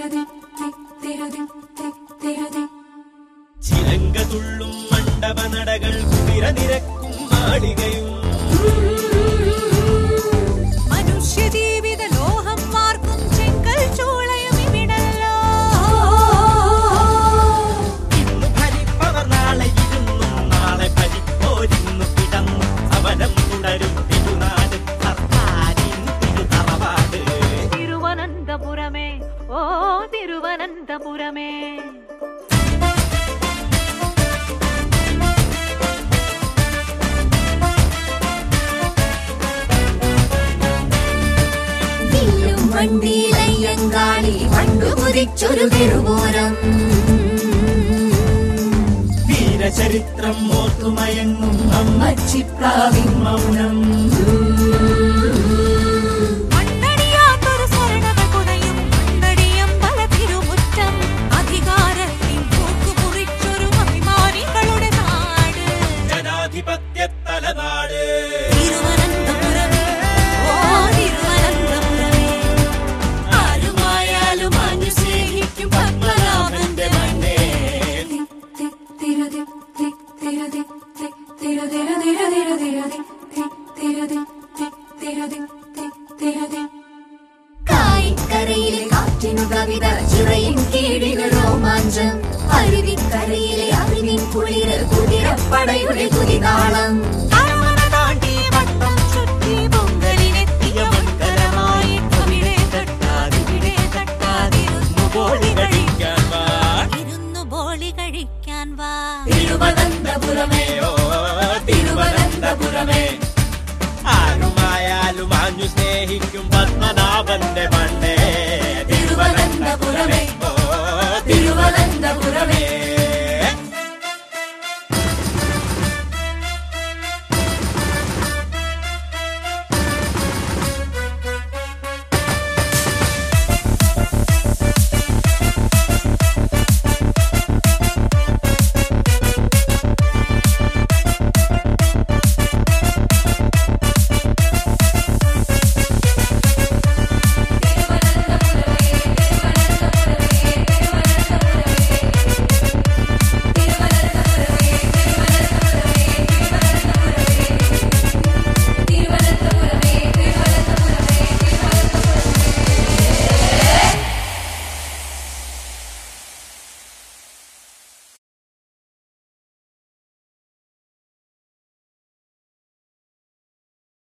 ചിലങ്ക തുള്ളും മണ്ഡപ നടകൾ കുതിര നിരക്കും മാളികയും മനുഷ്യജീവിത ലോഹം വാർക്കും ചെങ്കൽ ചൂളയും ഇവിടല്ലോ ഇന്ന് ഭരിപ്പവർ നാളെ ഇരുന്നും നാളെ ഭരിപ്പോരിന്നു കിടന്നു അവനം തുടരും തിരുനാട് സർക്കാരിൻ തിരുതറവാട് തിരുവനന്തപുരമേ ഓ തിരുവനന്തപുരമേ വില്ലും വണ്ടിയിലയ്യങ്കാളി പണ്ടു കുതിച്ചൊരു തിരുവോരം വീരചരിത്രം ഓർത്തുമയങ്ങും അമ്മച്ചിപ്രാവിൻ മൗനം മണ്ണടിയാത്തൊരു സ്വർണ്ണ കുതയും മണ്ണടിയം പല തിരുമുറ്റം അധികാരത്തിൻ പോക്കു കുറിച്ചൊരു അഭിമാനികളുടെ നാട് ജനാധിപത്യ തലനാട് തിരുവനന്തപുരമേ ഓ തിരുവനന്തപുരമേ ആരുമായാലും അനു സ്നേഹിക്കും പത്മനാഭന്റെ മണ്ണേ കായിക്കരയിലെ കാറ്റിനു കവിത ചിറയിൻ കീഴിൽ രോമാഞ്ചം അരുവിക്കരയിലെ അറിവിൻ കുളിര് കുതിരപ്പടയുടെ കുതിതാളം അരമന താണ്ടി വട്ടം ചുറ്റി പൊങ്കലിനെത്തിയ മംഗലമായി അവിടെ തട്ടാതിവിടെ തട്ടാതിരുന്നു ബോളി കഴിക്കാൻ വാ ഇരുന്നു ബോളി കഴിക്കാൻ വാ തിരുവനന്തപുരമേ ഓ തിരുവനന്തപുരമേ ആരുമായാലും ആഞ്ഞു സ്നേഹിക്കും പത്മനാഭന്റെ